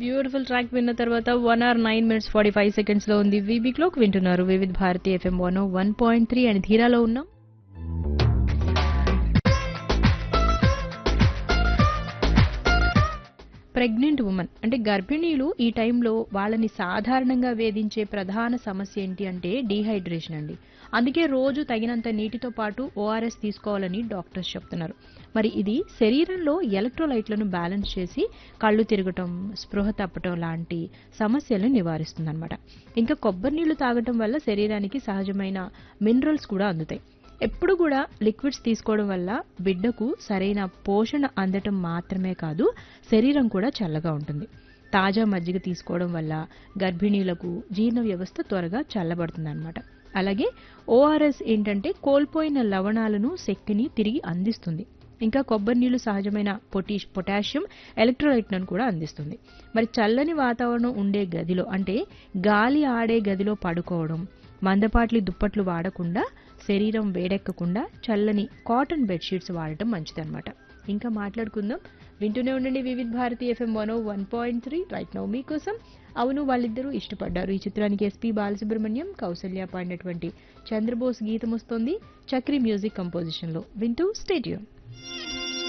beautiful track విన్న తర్వాత one hour nine minutes forty five seconds లో ఉంది వీబీ క్లోక్ వింటున్నారు Vividh Bharati FM one one point three అని ధీరాలో ఉన్నాం ప్రెగ్నెంట్ ఉమెన్ అంటే గర్భిణీలు ఈ టైంలో వాళ్ళని సాధారణంగా వేధించే ప్రధాన సమస్య ఏంటి అంటే డీహైడ్రేషన్ అండి అందుకే రోజు తగినంత నీటితో పాటు ఓఆర్ఎస్ తీసుకోవాలని డాక్టర్స్ చెప్తున్నారు మరి ఇది శరీరంలో ఎలక్ట్రోలైట్లను బ్యాలెన్స్ చేసి కళ్ళు తిరగటం స్పృహ తప్పటం లాంటి సమస్యలను నివారిస్తుందన్నమాట ఇంకా కొబ్బరి నీళ్లు తాగటం వల్ల శరీరానికి సహజమైన మినరల్స్ కూడా అందుతాయి ఎప్పుడు కూడా లిక్విడ్స్ తీసుకోవడం వల్ల బిడ్డకు సరైన పోషణ అందటం మాత్రమే కాదు శరీరం కూడా చల్లగా ఉంటుంది తాజా మజ్జిగ తీసుకోవడం వల్ల గర్భిణీలకు జీర్ణ వ్యవస్థ త్వరగా చల్లబడుతుందన్నమాట అలాగే ఓఆర్ఎస్ ఏంటంటే కోల్పోయిన లవణాలను శక్తిని తిరిగి అందిస్తుంది ఇంకా కొబ్బరి నీళ్లు సహజమైన పొటీష్ పొటాషియం ఎలక్ట్రోలైట్లను కూడా అందిస్తుంది మరి చల్లని వాతావరణం ఉండే గదిలో అంటే గాలి ఆడే గదిలో పడుకోవడం మందపాట్లి దుప్పట్లు వాడకుండా శరీరం వేడెక్కకుండా చల్లని కాటన్ బెడ్షీట్స్ వాడటం మంచిదన్నమాట ఇంకా మాట్లాడుకుందాం వింటూనే ఉండండి Vividh Bharati FM one one point three right now మీకోసం అవును వాళ్ళిద్దరూ ఇష్టపడ్డారు ఈ చిత్రానికి ఎస్పీ బాలసుబ్రహ్మణ్యం కౌసల్య పాడినటువంటి చంద్రబోస్ గీతం వస్తోంది చక్రి మ్యూజిక్ కంపోజిషన్లో వింటూ స్టేడియం